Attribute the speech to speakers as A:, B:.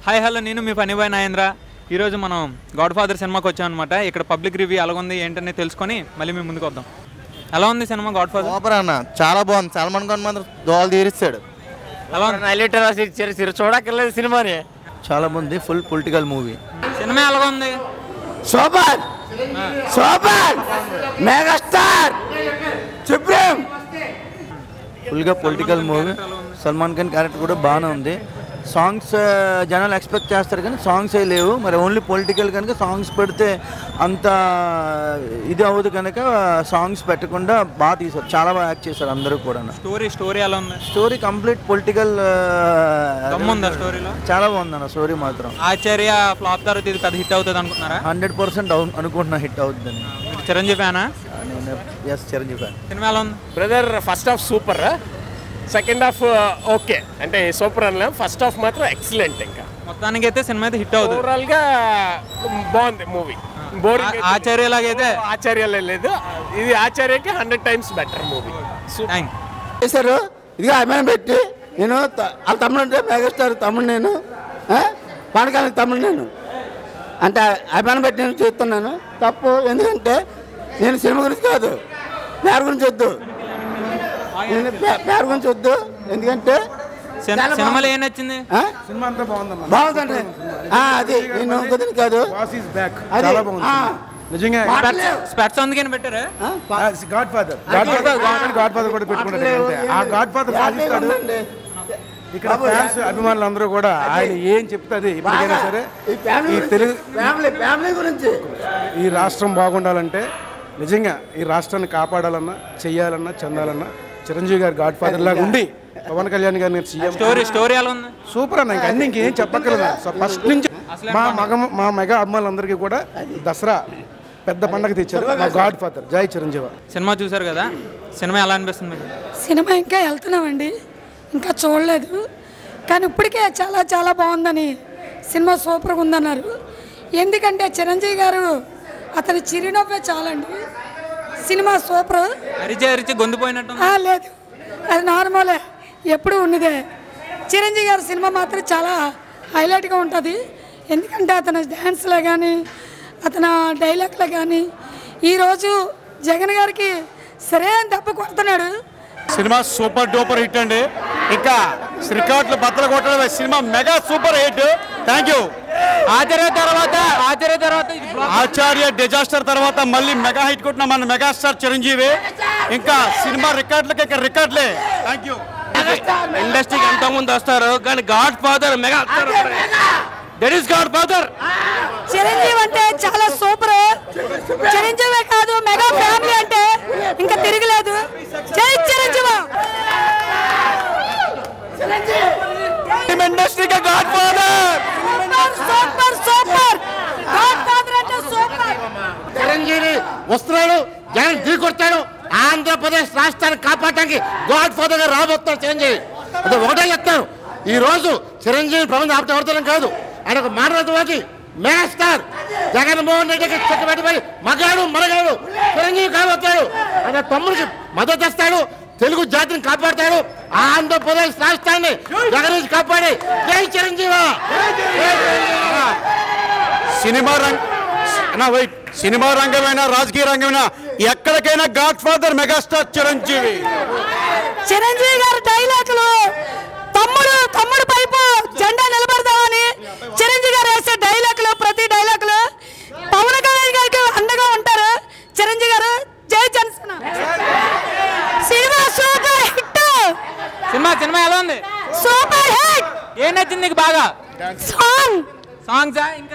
A: Hi hello నేను మీ ఫనీబాయ్ నాయేంద్ర ఈరోజు మనం గాడ్ ఫాదర్ సినిమాకి వచ్చాం అనమాట ఇక్కడ పబ్లిక్ రివ్యూ ఎలాగుంది ఏంటనే తెలుసుకొని మళ్ళీ మేము ముందుకు వద్దాం ఎలా ఉంది సినిమా గాడ్ ఫాదర్
B: సూపర్ అన్న చాలా బాగుంది సల్మాన్ ఖాన్ మాత్రం దోలు తీరిస్తాడు
A: ఎలా ఉంది
C: హైలైట్ రాసి చూడక్కర్లేదు సినిమాని
B: చాలా బాగుంది ఫుల్ పొలిటికల్ మూవీ
A: సినిమా ఎలాగ ఉంది
C: సూపర్ సూపర్ మెగాస్టార్ సుప్రీం
B: ఫుల్గా political movie Salman Khan character కూడా బాగానే ఉంది సాంగ్స్ జనాలు ఎక్స్పెక్ట్ చేస్తారు కానీ సాంగ్స్ ఏ లేవు మరి ఓన్లీ పొలిటికల్ కనుక సాంగ్స్ పెడితే అంత ఇది అవ్వదు కనుక సాంగ్స్ పెట్టకుండా బాగా తీశారు చాలా బాగా యాక్ట్ చేశారు అందరూ కూడా
A: స్టోరీ స్టోరీ ఎలా ఉంది
B: స్టోరీ కంప్లీట్ పొలిటికల్
A: దమ్ముందా స్టోరీలో
B: చాలా బాగుందన్న స్టోరీ మాత్రం
A: ఆచార్య ఫ్లాప్ తర్వాత ఇది పెద్ద హిట్ అవుతుంది అనుకుంటున్నారా
B: హండ్రెడ్ పర్సెంట్ అనుకుంటున్నా హిట్ అవుతుందని
A: మీరు చిరంజీవి ఫ్యానా
B: నేను ఎస్ చిరంజీవి ఫ్యాన్
A: సినిమా ఎలా ఉంది
D: brother first half super second half okay అంటే సూపర్ అనలేం ఫస్ట్ హాఫ్ మాత్రం ఎక్సలెంట్ ఇంకా
A: మొత్తానికి అయితే సినిమా అయితే హిట్ అవుతుంది
D: ఓవరాల్ గా బాగుంది మూవీ బోరింగ్
A: ఆ- ఆచార్య లాగైతే
D: ఆచార్యాలే లేదు ఇది ఆచార్యకి hundred times better movie
A: thank
C: చేశారు ఇదిగో అభిమానం పెట్టి నేను త- వాళ్ళ తమ్ముడు అంటే మెగాస్టార్ తమ్ముడు నేను పానకాలకు తమ్ముడు నేను అంటే అభిమానం పెట్టి నేను చేస్తున్నాను తప్పు ఎందుకంటే నేను సినిమా గురించి కాదు పేరు గురించి వద్దు నేను పే- పేరు గురించి వద్దు ఎందుకంటే
A: సిన్-
C: చాలా
A: సినిమాలో ఏం నచ్చింది
C: ఆ?
E: సినిమా అంతా బాగుందమ్మా
C: బాగుందండి ఆ, అది నేను ఇంకొకటి కాదు
E: బాస్ ఈస్ బ్యాక్
C: అది,
E: చాలా బాగుంది
C: ఆ.
E: నిజంగా
C: మాటలేవు.
A: స్పెట్స్ అందుకని పెట్టారా
C: ఆ? పా-
E: Godfather Godfather Godfather కూడా పెట్టుకుంటాడు
C: మాటలేవు.
E: అంతే ఆ గాడ్ ఫాదర్ సాధిస్తాడు
C: ఉందండి.
E: ఇక్కడ ఫ్యాన్స్ అభిమానులు అందరూ కూడా ఆయన ఏం చెప్తే అది ఇప్పటికైనా సరే
C: ఈ ఫ్యామిలీ
E: ఈ
C: గురించి-
E: తెలుగు
C: ఫ్యామిలీ ఫ్యామిలీ గురించి
E: ఈ రాష్ట్రం బాగుండాలంటే నిజంగా ఈ రాష్ట్రాన్ని కాపాడాలన్నా చెయ్యాలన్నా చెందాలన్నా చిరంజీవి గారు గాడ్ ఫాదర్ లాగా ఉండి పవన్ కళ్యాణ్ గారిని సీఎం
A: స్టోరీ స్టోరీ ఎలా ఉంది
E: సూపర్ అన్న ఇంకా అన్ని ఇంకేం చెప్పక్కర్లేదు సో ఫస్ట్ నుంచి మా మగ మా మెగా అభిమానులందరికీ కూడా దసరా పెద్ద పండగ తెచ్చారు మా గాడ్ ఫాదర్ జై చిరంజీవి
A: సినిమా చూసారు కదా సినిమా ఎలా అనిపిస్తుంది మీకు
F: సినిమా ఇంకా వెళ్తున్నామండి ఇంకా చూడలేదు కానీ ఇప్పటికే చాలా చాలా బాగుందని సినిమా సూపర్గా ఉందన్నారు ఎందుకంటే చిరంజీవి గారు అతని చిరునవ్వే చాలండి సినిమా సూపర్
A: అరిచి అరిచి గొంతుపోయినట్టు
F: ఆ, లేదు అది నార్మలే ఎప్పుడు ఉన్నదే చిరంజీవి గారి సినిమా మాత్రం చాలా హైలైట్గా ఉంటుంది ఎందుకంటే అతని డ్యాన్స్లో కానీ అతని డైలాగ్లో కానీ ఈరోజు జగన్ గారికి సరైన దెబ్బ కొడుతున్నాడు
G: సినిమా సూపర్ డూపర్ హిట్ అండి ఇంకా రికార్డులు బద్దలు కొట్టడమే సినిమా mega super hit thank you
A: Acharya తర్వాత ఆచార్య తర్వాత ఇది flop.
G: ఆచార్య డిజాస్టర్ తర్వాత మళ్ళీ మెగా హిట్ కొట్టిన మన మెగాస్టార్ చిరంజీవి ఇంకా సినిమా రికార్డులకి ఇంకా రికార్డులే థ్యాంక్ యూ
D: ఇండస్ట్రీకి ఎంత ముందు వస్తారు కానీ Godfather mega that is Godfather
F: Chiranjeevi అంటే చాలా సూపర్ చిరంజీవి కాదు మెగా ఫ్యామిలీ అంటే ఇంకా తిరగలేదు జై చిరంజీవి
G: ఇండస్ట్రీకి Godfather
F: super super Godfather అంటే సూపర్
C: చిరంజీవి వస్తున్నాడు జగన్ ఢీ కొడతాడు ఆంధ్రప్రదేశ్ రాష్ట్రాన్ని కాపాడటానికి గాడ్ ఫాదర్ గా రాబోతున్నాడు చిరంజీవి అది ఒకటే చెప్తాను ఈ రోజు చిరంజీవి ప్రబంధం ఆపటం ఎవరితోనే కాదు ఆయన ఒక మానవతవాది మెగాస్టార్ జగన్మోహన్ రెడ్డికి చెక్కబెట్టుబడి మగాడు మరగాడు చిరంజీవి కాబోతాడు ఆయన తమ్ముడికి మద్దతు ఇస్తాడు తెలుగు జాతిని కాపాడతాడు ఆంధ్రప్రదేశ్ రాష్ట్రాన్ని జగన్ నుంచి కాపాడి జై చిరంజీవి జై చిరంజీవి
G: సినిమా రంగ నా వెయిట్ సినిమా రంగమైనా రాజకీయ రంగమైనా ఎక్కడికైనా Godfather megastar Chiranjeevi
F: Chiranjeevi గారి డైలాగులు తమ్ముడు తమ్ముడు పైపు జెండా నిలబడదామని చిరంజీవి గారు వేసే డైలాగులు ప్రతి డైలాగులు పవన్ కళ్యాణ్ గారికి అండగా ఉంటారు చిరంజీవి గారు జై జనసేన సినిమా సూపర్ హిట్
A: సినిమా సినిమా ఎలా ఉంది
F: సూపర్ హిట్
A: ఏం నచ్చింది నీకు బాగా
F: సాంగ్
A: సాంగ్సా ఇంకా